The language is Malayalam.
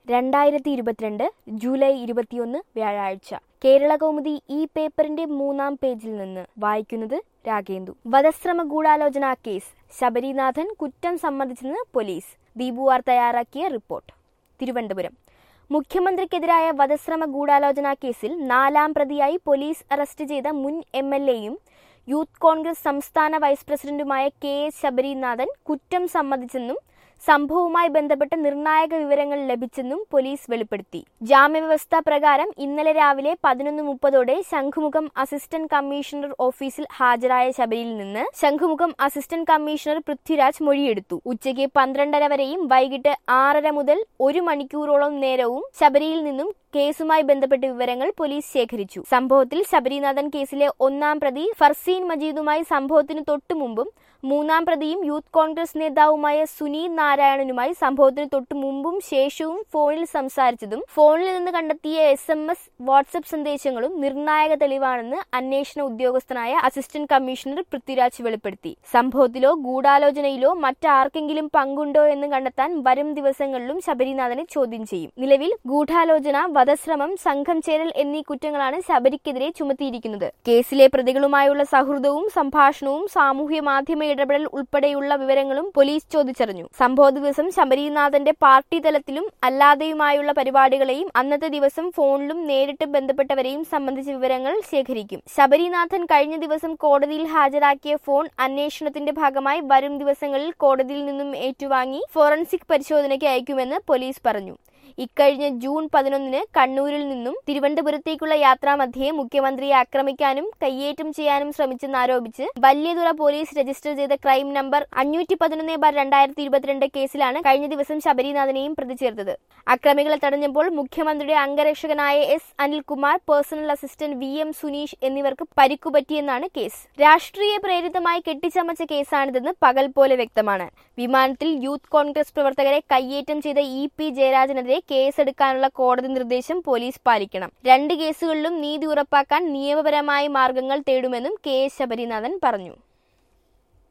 രണ്ടായിരത്തി ഇരുപത്തിരണ്ട് ജൂലൈ ഇരുപത്തിയൊന്ന് വ്യാഴാഴ്ച കേരള കൗമുദി ഈ പേപ്പറിന്റെ മൂന്നാം പേജിൽ നിന്ന് വായിക്കുന്നത് രാഗേന്ദു വധശ്രമ ഗൂഢാലോചന കേസ് ശബരിനാഥൻ കുറ്റം സമ്മതിച്ചെന്ന് പോലീസ് ദീപുവാർ തയ്യാറാക്കിയ റിപ്പോർട്ട് തിരുവനന്തപുരം മുഖ്യമന്ത്രിക്കെതിരായ വധശ്രമ ഗൂഢാലോചന കേസിൽ നാലാം പ്രതിയായി പോലീസ് അറസ്റ്റ് ചെയ്ത മുൻ എം എൽ എയും യൂത്ത് കോൺഗ്രസ് സംസ്ഥാന വൈസ് പ്രസിഡന്റുമായ കെ എസ് ശബരിനാഥൻ കുറ്റം സമ്മതിച്ചെന്നും സംഭവവുമായി ബന്ധപ്പെട്ട നിർണായക വിവരങ്ങൾ ലഭിച്ചെന്നും പോലീസ് വെളിപ്പെടുത്തി ജാമ്യവ്യവസ്ഥ പ്രകാരം ഇന്നലെ രാവിലെ പതിനൊന്ന് മുപ്പതോടെ ശംഖുമുഖം അസിസ്റ്റന്റ് കമ്മീഷണർ ഓഫീസിൽ ഹാജരായ ശബരിയിൽ നിന്ന് ശംഖുമുഖം അസിസ്റ്റന്റ് കമ്മീഷണർ പൃഥ്വിരാജ് മൊഴിയെടുത്തു ഉച്ചയ്ക്ക് പന്ത്രണ്ടര വരെയും വൈകിട്ട് ആറര മുതൽ ഒരു മണിക്കൂറോളം നേരവും ശബരിയിൽ നിന്നും കേസുമായി ബന്ധപ്പെട്ട വിവരങ്ങൾ പോലീസ് ശേഖരിച്ചു സംഭവത്തിൽ ശബരിനാഥൻ കേസിലെ ഒന്നാം പ്രതി ഫർസീൻ മജീദുമായി സംഭവത്തിന് തൊട്ടുമുമ്പും മൂന്നാം പ്രതിയും യൂത്ത് കോൺഗ്രസ് നേതാവുമായ സുനീൽ നാരായണനുമായി സംഭവത്തിന് തൊട്ടു മുമ്പും ശേഷവും ഫോണിൽ സംസാരിച്ചതും ഫോണിൽ നിന്ന് കണ്ടെത്തിയ എസ് എം എസ് വാട്സപ്പ് സന്ദേശങ്ങളും നിർണായക തെളിവാണെന്ന് അന്വേഷണ ഉദ്യോഗസ്ഥനായ അസിസ്റ്റന്റ് കമ്മീഷണർ പൃഥ്വിരാജ് വെളിപ്പെടുത്തി സംഭവത്തിലോ ഗൂഢാലോചനയിലോ മറ്റാർക്കെങ്കിലും പങ്കുണ്ടോ എന്ന് കണ്ടെത്താൻ വരും ദിവസങ്ങളിലും ശബരിനാഥനെ ചോദ്യം ചെയ്യും നിലവിൽ ഗൂഢാലോചന വധശ്രമം സംഘം ചേരൽ എന്നീ കുറ്റങ്ങളാണ് ശബരിക്കെതിരെ ചുമത്തിയിരിക്കുന്നത് കേസിലെ പ്രതികളുമായുള്ള സൗഹൃദവും സംഭാഷണവും സാമൂഹ്യ മാധ്യമ ഇടപെടൽ ഉൾപ്പെടെയുള്ള വിവരങ്ങളും പോലീസ് ചോദിച്ചറിഞ്ഞു സംഭവ ദിവസം ശബരിനാഥന്റെ പാർട്ടി തലത്തിലും അല്ലാതെയുമായുള്ള പരിപാടികളെയും അന്നത്തെ ദിവസം ഫോണിലും നേരിട്ട് ബന്ധപ്പെട്ടവരെയും സംബന്ധിച്ച വിവരങ്ങൾ ശേഖരിക്കും ശബരിനാഥൻ കഴിഞ്ഞ ദിവസം കോടതിയിൽ ഹാജരാക്കിയ ഫോൺ അന്വേഷണത്തിന്റെ ഭാഗമായി വരും ദിവസങ്ങളിൽ കോടതിയിൽ നിന്നും ഏറ്റുവാങ്ങി ഫോറൻസിക് പരിശോധനയ്ക്ക് അയക്കുമെന്ന് പോലീസ് പറഞ്ഞു ഇക്കഴിഞ്ഞ ജൂൺ പതിനൊന്നിന് കണ്ണൂരിൽ നിന്നും തിരുവനന്തപുരത്തേക്കുള്ള യാത്രാമധ്യേ മുഖ്യമന്ത്രിയെ ആക്രമിക്കാനും കയ്യേറ്റം ചെയ്യാനും ശ്രമിച്ചെന്നാരോപിച്ച് വല്യതുറ പോലീസ് രജിസ്റ്റർ ചെയ്ത ക്രൈം നമ്പർ അഞ്ഞൂറ്റി പതിനൊന്ന് ബാർ രണ്ടായിരത്തി ഇരുപത്തിരണ്ട് കേസിലാണ് കഴിഞ്ഞ ദിവസം ശബരിനാഥനെയും പ്രതി ചേർത്തത് അക്രമികളെ തടഞ്ഞപ്പോൾ മുഖ്യമന്ത്രിയുടെ അംഗരക്ഷകനായ S Anilkumar personal assistant V M Suneesh എന്നിവർക്ക് പരിക്കുപറ്റിയെന്നാണ് കേസ് രാഷ്ട്രീയ പ്രേരിതമായി കെട്ടിച്ചമച്ച കേസാണിതെന്ന് പകൽ പോലെ വ്യക്തമാണ് വിമാനത്തിൽ യൂത്ത് കോൺഗ്രസ് പ്രവർത്തകരെ കയ്യേറ്റം ചെയ്ത ഇ പി ജയരാജനെതിരെ കേസെടുക്കാനുള്ള കോടതി നിർദ്ദേശം പോലീസ് പാലിക്കണം രണ്ട് കേസുകളിലും നീതി ഉറപ്പാക്കാൻ നിയമപരമായ മാർഗങ്ങൾ തേടുമെന്നും കെ എസ് ശബരിനാഥൻ പറഞ്ഞു